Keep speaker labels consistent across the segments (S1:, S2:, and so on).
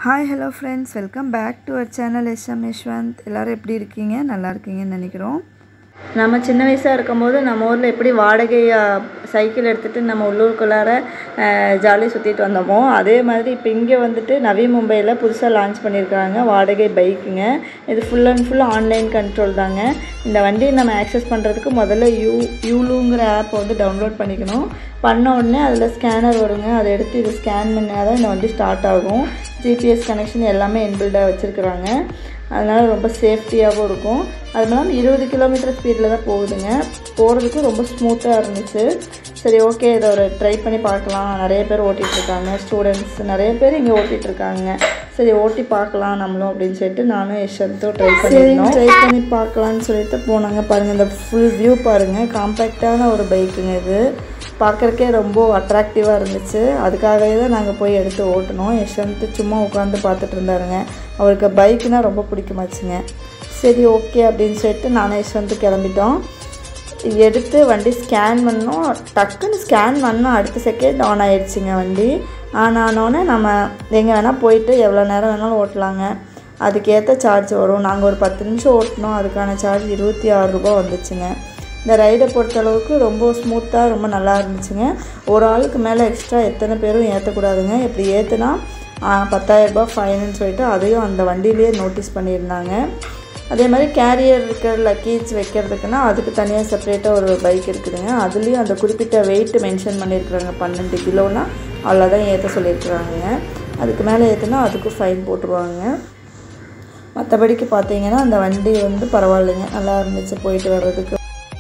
S1: hi hello friends welcome back to our channel SM Yashwanth எல்லோரும் எப்படி இருக்கீங்க நல்லா இருக்கீங்கன்னு நினைக்கிறோம்
S2: நம்ம சின்ன வயசாக இருக்கும்போது நம்ம ஊரில் எப்படி வாடகை சைக்கிள் எடுத்துகிட்டு நம்ம உள்ளூருக்குள்ளார ஜாலியாக சுற்றிட்டு வந்தோமோ அதே மாதிரி இப்போ இங்கே வந்துட்டு நவி மும்பையில் புதுசாக லான்ச் பண்ணியிருக்காங்க வாடகை பைக்குங்க இது full and full online control தாங்க இந்த வண்டியை நம்ம ஆக்சஸ் பண்ணுறதுக்கு முதல்ல யூ யூலுங்கிற ஆப் வந்து டவுன்லோட் பண்ணிக்கணும் பண்ண உடனே அதில் ஸ்கேனர் வருங்க அதை எடுத்து இது ஸ்கேன் பண்ணால் தான் இந்த வண்டி ஸ்டார்ட் ஆகும் ஜிபிஎஸ் கனெக்ஷன் எல்லாமே இன்பில்டாக வச்சுருக்குறாங்க அதனால் ரொம்ப சேஃப்டியாகவும் இருக்கும் அது இல்லாமல் இருபது கிலோமீட்டர் ஸ்பீடில் தான் போகுதுங்க போகிறதுக்கு ரொம்ப ஸ்மூத்தாக இருந்துச்சு சரி ஓகே இதை ஒரு ட்ரை பண்ணி பார்க்கலாம் நிறைய பேர் ஓட்டிகிட்ருக்காங்க ஸ்டூடெண்ட்ஸ் நிறைய பேர் இங்கே ஓட்டிகிட்ருக்காங்க சரி ஓட்டி பார்க்கலாம் நம்மளும் அப்படின்னு சொல்லிட்டு நானும் யஷ்வந்தும் ட்ரை பண்ணியிருந்தோம் ட்ரை பண்ணி பார்க்கலான்னு சொல்லிட்டு போனாங்க பாருங்கள் இந்த ஃபுல் வியூ பாருங்கள் காம்பேக்டான ஒரு பைக்குங்க இது பார்க்குறக்கே ரொம்ப அட்ராக்டிவாக இருந்துச்சு அதுக்காகவே தான் நாங்கள் போய் எடுத்து ஓட்டினோம் யஷ்வந்த் சும்மா உட்காந்து பார்த்துட்டு இருந்தாருங்க அவருக்கு பைக்குனால் ரொம்ப பிடிக்குமாச்சுங்க சரி ஓகே அப்படின்னு சொல்லிட்டு நானும் யஷ்வந்த் கிளம்பிட்டோம் எடுத்து வண்டி ஸ்கேன் பண்ணோம் டக்குன்னு ஸ்கேன் பண்ணோம் அடுத்த செகண்ட் ஆன் ஆயிடுச்சுங்க வண்டி ஆன் ஆனோடனே நம்ம எங்கே வேணால் போயிட்டு எவ்வளோ நேரம் வேணாலும் ஓட்டலாங்க அதுக்கேற்ற சார்ஜ் வரும் நாங்கள் ஒரு பத்து நிமிஷம் ஓட்டினோம் அதுக்கான சார்ஜ் இருபத்தி ஆறு ரூபா வந்துச்சுங்க இந்த ரைடை பொறுத்தளவுக்கு ரொம்ப ஸ்மூத்தாக ரொம்ப நல்லா இருந்துச்சுங்க ஒரு ஆளுக்கு மேலே எக்ஸ்ட்ரா எத்தனை பேரும் ஏற்றக்கூடாதுங்க இப்படி ஏற்றுனா பத்தாயிரரூபா ஃபைனுன்னு சொல்லிட்டு அதையும் அந்த வண்டியிலேயே நோட்டீஸ் பண்ணியிருந்தாங்க அதே மாதிரி கேரியர் இருக்கிற லக்கேஜ் வைக்கிறதுக்குன்னா அதுக்கு தனியாக செப்பரேட்டாக ஒரு பைக் இருக்குதுங்க அதுலேயும் அந்த குறிப்பிட்ட வெயிட் மென்ஷன் பண்ணியிருக்கிறாங்க பன்னெண்டு கிலோனா அவ்வளோதான் ஏற்ற சொல்லியிருக்கிறாங்க அதுக்கு மேலே ஏற்றுனா அதுக்கும் ஃபைன் போட்டுருவாங்க மற்றபடிக்கு பார்த்தீங்கன்னா அந்த வண்டி வந்து பரவாயில்லைங்க நல்லா இருந்துச்சு போயிட்டு வர்றதுக்கு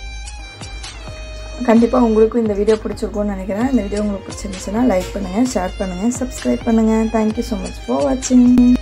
S2: கண்டிப்பாக உங்களுக்கும் இந்த வீடியோ பிடிச்சிருக்கும்னு நினைக்கிறேன் இந்த வீடியோ உங்களுக்கு பிடிச்சிருந்துச்சுன்னா லைக் பண்ணுங்கள் ஷேர் பண்ணுங்கள் சப்ஸ்கிரைப் பண்ணுங்கள் தேங்க்யூ ஸோ மச் ஃபார் வாட்சிங்